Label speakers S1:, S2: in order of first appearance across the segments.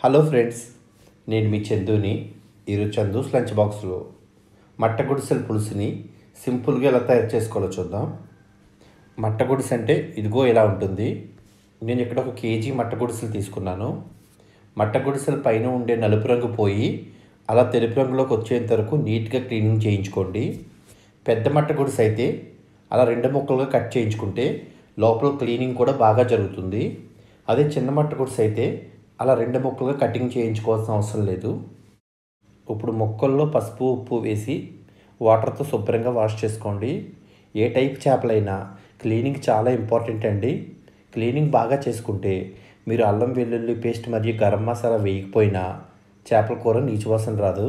S1: hello friends నేను మీ చందుని ఈరోజు Chandu's lunch బాక్స్లో మట్ట గుడిసెల పులుసుని సింపుల్గా ఎలా తయారు చేసుకోవాలో చూద్దాం మట్ట గుడిసె అంటే ఇదిగో ఇలా ఉంటుంది నేను ఇక్కడ ఒక కేజీ మట్ట గుడిసెలు తీసుకున్నాను మట్ట గుడిసెల పైన ఉండే నలుపు రంగు పోయి అలా తెలుపు రంగులోకి వచ్చేంత వరకు నీట్గా క్లీనింగ్ చేయించుకోండి పెద్ద మట్ట గుడిసె అయితే అలా రెండు ముక్కలుగా కట్ చేయించుకుంటే లోపల క్లీనింగ్ కూడా బాగా జరుగుతుంది అదే చిన్న మట్ట గుడిసె అయితే అలా రెండు ముక్కలుగా కటింగ్ చేయించుకోవాల్సిన అవసరం లేదు ఇప్పుడు మొక్కల్లో పసుపు ఉప్పు వేసి వాటర్తో శుభ్రంగా వాష్ చేసుకోండి ఏ టైప్ చేపలైనా క్లీనింగ్ చాలా ఇంపార్టెంట్ అండి క్లీనింగ్ బాగా చేసుకుంటే మీరు అల్లం వెల్లుల్లి పేస్ట్ మరియు గరం మసాలా వేయకపోయినా చేపల కూర నీచువాసన రాదు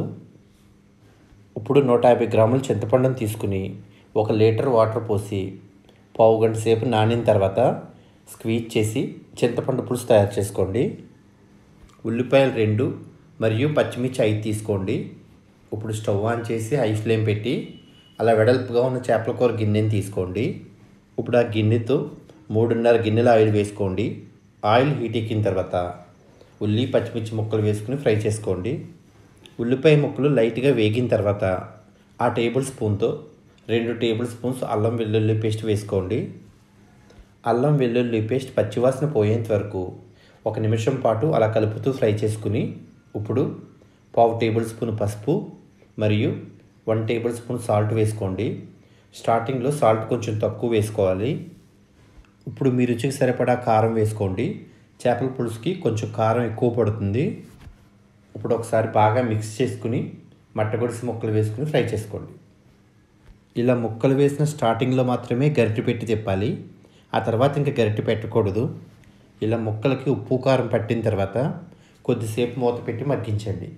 S1: ఇప్పుడు నూట యాభై గ్రాముల చింతపండును తీసుకుని ఒక లీటర్ వాటర్ పోసి పావు గంట సేపు నానిన తర్వాత స్క్వీజ్ చేసి చింతపండు పులుసు తయారు చేసుకోండి ఉల్లిపాయలు రెండు మరియు పచ్చిమిర్చి ఐదు తీసుకోండి ఇప్పుడు స్టవ్ ఆన్ చేసి హై ఫ్లేమ్ పెట్టి అలా వెడల్పుగా ఉన్న చేపల కూర గిన్నెని తీసుకోండి ఇప్పుడు ఆ గిన్నెతో మూడున్నర గిన్నెల ఆయిల్ వేసుకోండి ఆయిల్ హీట్ ఎక్కిన తర్వాత ఉల్లి పచ్చిమిర్చి ముక్కలు వేసుకుని ఫ్రై చేసుకోండి ఉల్లిపాయ ముక్కలు లైట్గా వేగిన తర్వాత ఆ టేబుల్ స్పూన్తో రెండు టేబుల్ స్పూన్స్ అల్లం వెల్లుల్లి పేస్ట్ వేసుకోండి అల్లం వెల్లుల్లి పేస్ట్ పచ్చివాసన పోయేంత వరకు ఒక నిమిషం పాటు అలా కలుపుతూ ఫ్రై చేసుకుని ఇప్పుడు పావు టేబుల్ స్పూన్ పసుపు మరియు వన్ టేబుల్ స్పూన్ సాల్ట్ వేసుకోండి స్టార్టింగ్లో సాల్ట్ కొంచెం తక్కువ వేసుకోవాలి ఇప్పుడు మీ రుచికి సరిపడా కారం వేసుకోండి చేపల పులుసుకి కొంచెం కారం ఎక్కువ పడుతుంది ఇప్పుడు ఒకసారి బాగా మిక్స్ చేసుకుని మట్టగొడిసి ముక్కలు వేసుకుని ఫ్రై చేసుకోండి ఇలా ముక్కలు వేసిన స్టార్టింగ్లో మాత్రమే గరిటె పెట్టి తిప్పాలి ఆ తర్వాత ఇంకా గరిటె పెట్టకూడదు ఇలా ముక్కలకి ఉప్పు కారం పట్టిన తర్వాత కొద్దిసేపు మూత పెట్టి మగ్గించండి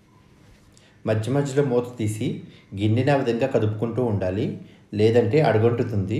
S1: మధ్య మధ్యలో మూత తీసి గిన్నెని ఆ విధంగా కదుపుకుంటూ ఉండాలి లేదంటే అడుగంటుతుంది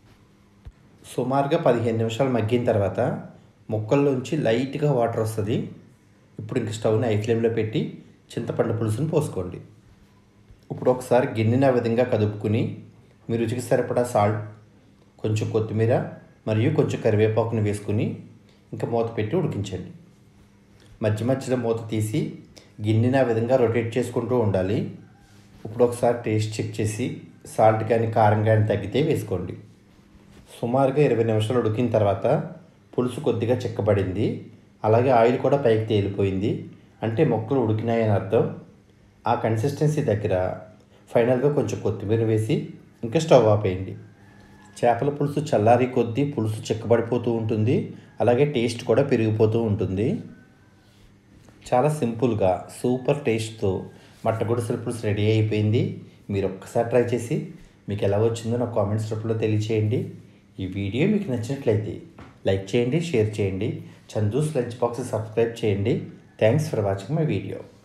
S1: సుమారుగా పదిహేను నిమిషాలు మగ్గిన తర్వాత ముక్కల్లోంచి లైట్గా వాటర్ వస్తుంది ఇప్పుడు ఇంక స్టవ్ని ఐ ఫ్లేమ్లో పెట్టి చింతపండు పులుసుని పోసుకోండి ఇప్పుడు ఒకసారి గిన్నెని ఆ విధంగా కదుపుకుని మీ రుచికి సరిపడా సాల్ట్ కొంచెం కొత్తిమీర మరియు కొంచెం కరివేపాకుని వేసుకుని ఇంకా మూత పెట్టి ఉడికించండి మధ్య మధ్యలో మూత తీసి గిన్నెని ఆ విధంగా రొటేట్ చేసుకుంటూ ఉండాలి ఇప్పుడు ఒకసారి టేస్ట్ చెక్ చేసి సాల్ట్ కానీ కారం కానీ తగ్గితే వేసుకోండి సుమారుగా ఇరవై నిమిషాలు ఉడికిన తర్వాత పులుసు కొద్దిగా చిక్కబడింది అలాగే ఆయిల్ కూడా పైకి తేలిపోయింది అంటే మొక్కలు ఉడికినాయని అర్థం ఆ కన్సిస్టెన్సీ దగ్గర ఫైనల్గా కొంచెం కొత్తిమీర వేసి ఇంకా స్టవ్ ఆపేయండి చేపల పులుసు చల్లారి కొద్దీ పులుసు చిక్కబడిపోతూ ఉంటుంది అలాగే టేస్ట్ కూడా పెరిగిపోతూ ఉంటుంది చాలా సింపుల్గా సూపర్ టేస్ట్తో మట్టగుడిసెల పులుసు రెడీ అయిపోయింది మీరు ఒక్కసారి ట్రై చేసి మీకు ఎలా వచ్చిందో నాకు కామెంట్స్ రూపంలో తెలియచేయండి ఈ వీడియో మీకు నచ్చినట్లయితే లైక్ చేయండి షేర్ చేయండి చందూస్ లంచ్ బాక్స్ సబ్స్క్రైబ్ చేయండి thanks for watching my video